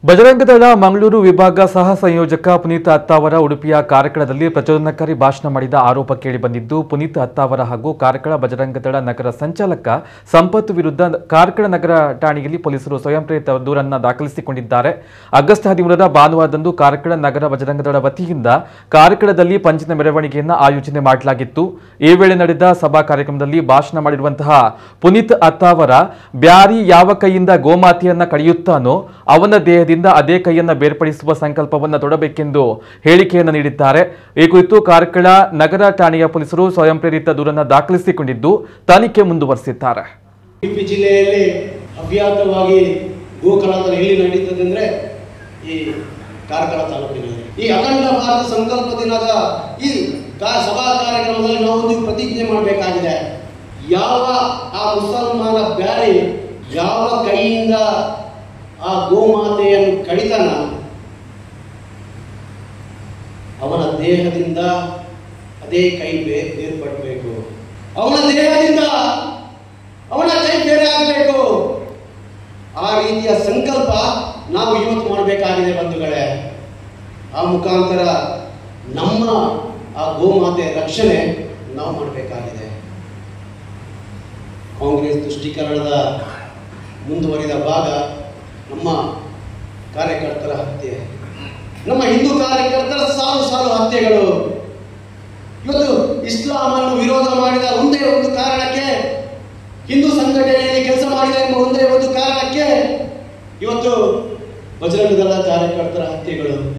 ಬಜರಂಗದಳ ಮಂಗಳೂರು ವಿಭಾಗ ಸಹ ಸಂಯೋಜಕ ಪುನೀತ್ ಅತ್ತಾವರ ಉಡುಪಿಯ ಕಾರ್ಕಳದಲ್ಲಿ ಪ್ರಚೋದನಕಾರಿ ಭಾಷಣ ಮಾಡಿದ ಆರೋಪ ಕೇಳಿಬಂದಿದ್ದು ಪುನೀತ್ ಅತ್ತಾವರ ಹಾಗೂ ಕಾರ್ಕಳ ಬಜರಂಗದಳ ನಗರ ಸಂಚಾಲಕ ಸಂಪತ್ ವಿರುದ್ಧ ಕಾರ್ಕಳ ನಗರ ಠಾಣೆಯಲ್ಲಿ ಪೊಲೀಸರು ಸ್ವಯಂ ಪ್ರೇರಿತ ದೂರನ್ನ ದಾಖಲಿಸಿಕೊಂಡಿದ್ದಾರೆ ಆಗಸ್ಟ್ ಹದಿಮೂರರ ಭಾನುವಾರದಂದು ಕಾರ್ಕಳ ನಗರ ಬಜರಂಗದಳ ವತಿಯಿಂದ ಕಾರ್ಕಳದಲ್ಲಿ ಪಂಚಿನ ಮೆರವಣಿಗೆಯನ್ನ ಆಯೋಜನೆ ಮಾಡಲಾಗಿತ್ತು ಈ ವೇಳೆ ನಡೆದ ಸಭಾ ಕಾರ್ಯಕ್ರಮದಲ್ಲಿ ಭಾಷಣ ಮಾಡಿರುವಂತಹ ಪುನೀತ್ ಅತ್ತಾವರ ಬ್ಯಾರಿ ಯಾವ ಕೈಯಿಂದ ಗೋಮಾತೆಯನ್ನ ಕಡಿಯುತ್ತಾನೋ ಅವನ ದೇಹದಿಂದ ಅದೇ ಕೈಯನ್ನ ಬೇರ್ಪಡಿಸುವ ಸಂಕಲ್ಪವನ್ನ ತೊಡಬೇಕೆಂದು ಹೇಳಿಕೆಯನ್ನು ನೀಡಿದ್ದಾರೆ ಈ ಕುರಿತು ಕಾರ್ಕಳ ನಗರ ಠಾಣೆಯ ಪೊಲೀಸರು ಸ್ವಯಂ ಪ್ರೇರಿತ ದೂರನ್ನ ದಾಖಲಿಸಿಕೊಂಡಿದ್ದು ತನಿಖೆ ಮುಂದುವರೆಸಿದ್ದಾರೆ ಉಡುಪಿ ಜಿಲ್ಲೆಯಲ್ಲಿ ಅವ್ಯಾತವಾಗಿ ಗೋಕಳದಲ್ಲಿ ಎಲ್ಲಿ ನಡೀತದೆ ಅಂದ್ರೆ ಈ ಕಾರ್ಕಳ ತಾಲೂಕಿನಲ್ಲಿ ಈ ಅಖಂಡ ಭಾರತ ಸಂಕಲ್ಪ ದಿನದ ಈ ಕಾ- ಸಭಾ ಕಾರ್ಯಕ್ರಮದಲ್ಲಿ ನಾವು ಒಂದು ಪ್ರತಿಜ್ಞೆ ಮಾಡಬೇಕಾಗಿದೆ ಯಾವ ಆ ಮುಸಲ್ಮಾನ ಬ್ಯಾರಿ ಯಾವ ಕೈಯಿಂದ ಆ ಗೋಮಾತೆಯನ್ನು ಕಡಿತಾನ ಅವನ ದೇಹದಿಂದ ಅದೇ ಕೈ ಬೇ ಬೇರ್ಪಡಬೇಕು ಅವನ ದೇಹದಿಂದ ಅವನ ಕೈ ಬೇರೆ ಆಗಬೇಕು ಆ ರೀತಿಯ ಸಂಕಲ್ಪ ನಾವು ಇವತ್ತು ಮಾಡಬೇಕಾಗಿದೆ ಬಂಧುಗಳೇ ಆ ಮುಖಾಂತರ ನಮ್ಮ ಆ ಗೋಮಾತೆ ರಕ್ಷಣೆ ನಾವು ಮಾಡಬೇಕಾಗಿದೆ ಕಾಂಗ್ರೆಸ್ ತುಷ್ಟೀಕರಣದ ಮುಂದುವರಿದ ಭಾಗ ನಮ್ಮ ಕಾರ್ಯಕರ್ತರ ಹತ್ಯೆ ನಮ್ಮ ಹಿಂದೂ ಕಾರ್ಯಕರ್ತರ ಸಾಲು ಸಾಲು ಹತ್ಯೆಗಳು ಇವತ್ತು ಇಸ್ಲಾಮನ್ನು ವಿರೋಧ ಮಾಡಿದ ಒಂದೇ ಒಂದು ಕಾರಣಕ್ಕೆ ಹಿಂದೂ ಸಂಘಟನೆಯಲ್ಲಿ ಕೆಲಸ ಮಾಡಿದ ಎಂಬ ಒಂದೇ ಒಂದು ಕಾರಣಕ್ಕೆ ಇವತ್ತು ಬಜರಂಗ ದಳ ಕಾರ್ಯಕರ್ತರ ಹತ್ಯೆಗಳು